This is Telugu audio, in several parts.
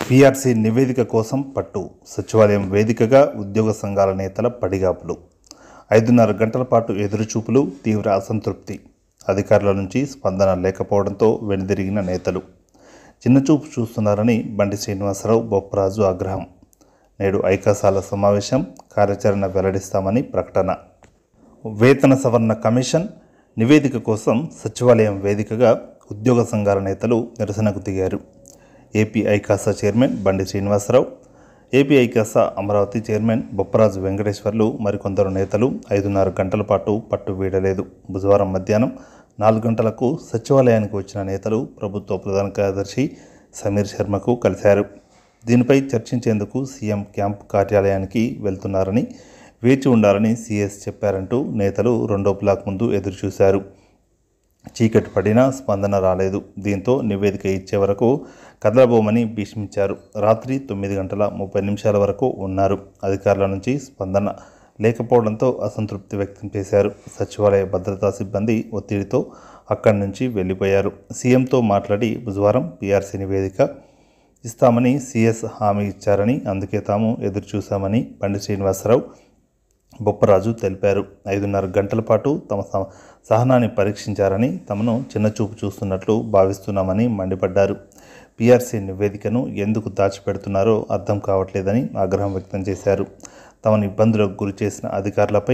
పీఆర్సీ నివేదిక కోసం పట్టు సచివాలయం వేదికగా ఉద్యోగ సంఘాల నేతల పడిగాపులు ఐదున్నర గంటల పాటు ఎదురుచూపులు తీవ్ర అసంతృప్తి అధికారుల నుంచి స్పందన లేకపోవడంతో వెనుదిరిగిన నేతలు చిన్నచూపు చూస్తున్నారని బండి శ్రీనివాసరావు బొప్పరాజు ఆగ్రహం నేడు ఐకాసాల సమావేశం కార్యాచరణ వెల్లడిస్తామని ప్రకటన వేతన సవరణ కమిషన్ నివేదిక కోసం సచివాలయం వేదికగా ఉద్యోగ సంఘాల నేతలు నిరసనకు దిగారు ఏపీ ఐకాసా చైర్మన్ బండి శ్రీనివాసరావు ఏపీ ఐకాసా అమరావతి చైర్మన్ బొప్పరాజు వెంకటేశ్వర్లు మరికొందరు నేతలు ఐదున్నర గంటల పాటు పట్టు వీడలేదు బుధవారం మధ్యాహ్నం నాలుగు గంటలకు సచివాలయానికి వచ్చిన నేతలు ప్రభుత్వ ప్రధాన కార్యదర్శి సమీర్ శర్మకు కలిశారు దీనిపై చర్చించేందుకు సీఎం క్యాంప్ కార్యాలయానికి వెళ్తున్నారని వేచి ఉండాలని సీఎస్ చెప్పారంటూ నేతలు రెండో బ్లాక్ ముందు ఎదురుచూశారు చీకటి పడినా స్పందన రాలేదు దీంతో నివేదిక ఇచ్చే వరకు కదలబోమని భీష్మించారు రాత్రి తొమ్మిది గంటల ముప్పై నిమిషాల వరకు ఉన్నారు అధికారుల నుంచి స్పందన లేకపోవడంతో అసంతృప్తి వ్యక్తం చేశారు సచివాలయ భద్రతా సిబ్బంది ఒత్తిడితో అక్కడి నుంచి వెళ్ళిపోయారు సీఎంతో మాట్లాడి బుధవారం పీఆర్సీ నివేదిక ఇస్తామని సీఎస్ హామీ ఇచ్చారని అందుకే తాము ఎదురుచూశామని బండి శ్రీనివాసరావు బొప్పరాజు తెలిపారు ఐదున్నర గంటల పాటు తమ స- సహనాన్ని పరీక్షించారని తమను చిన్నచూపు చూస్తున్నట్లు భావిస్తున్నామని మండిపడ్డారు పీఆర్సీ నివేదికను ఎందుకు దాచిపెడుతున్నారో అర్థం కావట్లేదని ఆగ్రహం వ్యక్తం చేశారు తమను ఇబ్బందులకు గురి చేసిన అధికారులపై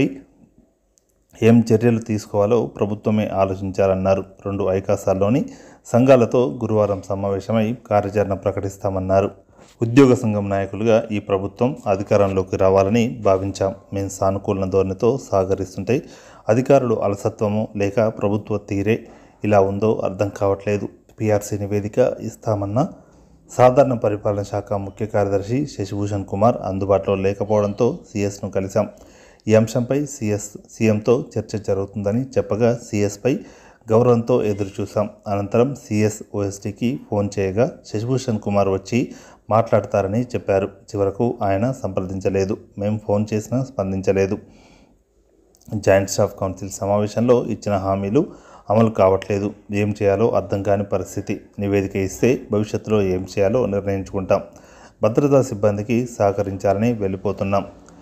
ఏం చర్యలు తీసుకోవాలో ప్రభుత్వమే ఆలోచించాలన్నారు రెండు ఐకాసాల్లోని సంఘాలతో గురువారం సమావేశమై కార్యాచరణ ప్రకటిస్తామన్నారు ఉద్యోగ సంఘం నాయకులుగా ఈ ప్రభుత్వం అధికారంలోకి రావాలని భావించాం మేము సానుకూల ధోరణితో సహకరిస్తుంటే అధికారులు అలసత్వము లేక ప్రభుత్వ తీరే ఇలా ఉందో అర్థం కావట్లేదు పీఆర్సీ నివేదిక ఇస్తామన్న సాధారణ పరిపాలన శాఖ ముఖ్య కార్యదర్శి శశిభూషణ్ కుమార్ అందుబాటులో లేకపోవడంతో సీఎస్ను కలిశాం ఈ అంశంపై సీఎస్ సీఎంతో చర్చ జరుగుతుందని చెప్పగా సీఎస్పై గౌరవంతో ఎదురుచూశాం అనంతరం సీఎస్ ఓఎస్టీకి ఫోన్ చేయగా శశిభూషణ్ కుమార్ వచ్చి మాట్లాడతారని చెప్పారు చివరకు ఆయన సంప్రదించలేదు మేము ఫోన్ చేసినా స్పందించలేదు జాయింట్ స్టాఫ్ కౌన్సిల్ సమావేశంలో ఇచ్చిన హామీలు అమలు కావట్లేదు ఏం చేయాలో అర్థం కాని పరిస్థితి నివేదిక ఇస్తే భవిష్యత్తులో ఏం చేయాలో నిర్ణయించుకుంటాం భద్రతా సిబ్బందికి సహకరించాలని వెళ్ళిపోతున్నాం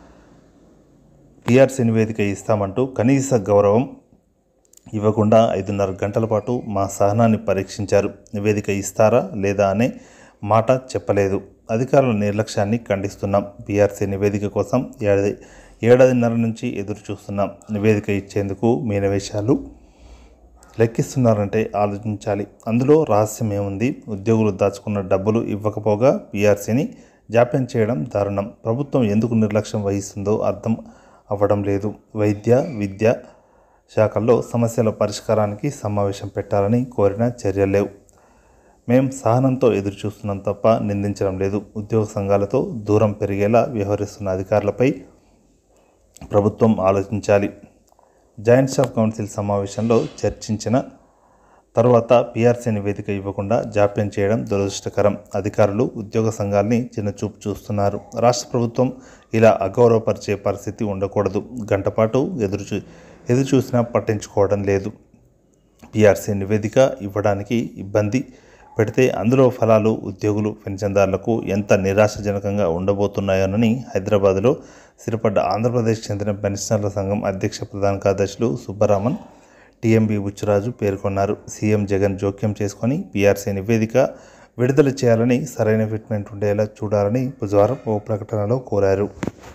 టీఆర్సీ నివేదిక ఇస్తామంటూ కనీస గౌరవం ఇవ్వకుండా ఐదున్నర గంటల పాటు మా సహనాన్ని పరీక్షించారు నివేదిక ఇస్తారా లేదా అనే మాట చెప్పలేదు అధికారుల నిర్లక్ష్యాన్ని ఖండిస్తున్నాం బీఆర్సీ నివేదిక కోసం ఏడాది ఏడాదిన్నర నుంచి ఎదురు చూస్తున్నాం నివేదిక ఇచ్చేందుకు మీనవేశాలు లెక్కిస్తున్నారంటే ఆలోచించాలి అందులో రహస్యం ఏముంది ఉద్యోగులు దాచుకున్న డబ్బులు ఇవ్వకపోగా పీఆర్సీని జాప్యం చేయడం దారుణం ప్రభుత్వం ఎందుకు నిర్లక్ష్యం వహిస్తుందో అర్థం అవ్వడం లేదు వైద్య విద్య శాఖల్లో సమస్యల పరిష్కారానికి సమావేశం పెట్టాలని కోరిన చర్యలు లేవు మేం సహనంతో ఎదురు చూస్తున్నాం తప్ప నిందించడం లేదు ఉద్యోగ సంఘాలతో దూరం పెరిగేలా వ్యవహరిస్తున్న అధికారులపై ప్రభుత్వం ఆలోచించాలి జాయింట్ స్టాఫ్ కౌన్సిల్ సమావేశంలో చర్చించిన తర్వాత పీఆర్సీ నివేదిక ఇవ్వకుండా జాప్యం చేయడం దురదృష్టకరం అధికారులు ఉద్యోగ సంఘాల్ని చిన్నచూపు చూస్తున్నారు రాష్ట్ర ప్రభుత్వం ఇలా అగౌరవపరిచే పరిస్థితి ఉండకూడదు గంటపాటు ఎదురు చూ ఎదురు చూసినా పట్టించుకోవడం లేదు పీఆర్సీ నివేదిక ఇవ్వడానికి ఇబ్బంది పెడితే అందులో ఫలాలు ఉద్యోగులు పెన్షన్దారులకు ఎంత నిరాశజనకంగా ఉండబోతున్నాయోనని హైదరాబాద్లో స్థిరపడ్డ ఆంధ్రప్రదేశ్ చెందిన పెన్షనర్ల సంఘం అధ్యక్ష ప్రధాన కార్యదర్శులు సుబ్బరామన్ టీఎంబీ బుచ్చిరాజు పేర్కొన్నారు సీఎం జగన్ జోక్యం చేసుకొని పీఆర్సీ నివేదిక విడుదల చేయాలని సరైన ఫిట్మెంట్ ఉండేలా చూడాలని బుధవారం ఓ ప్రకటనలో కోరారు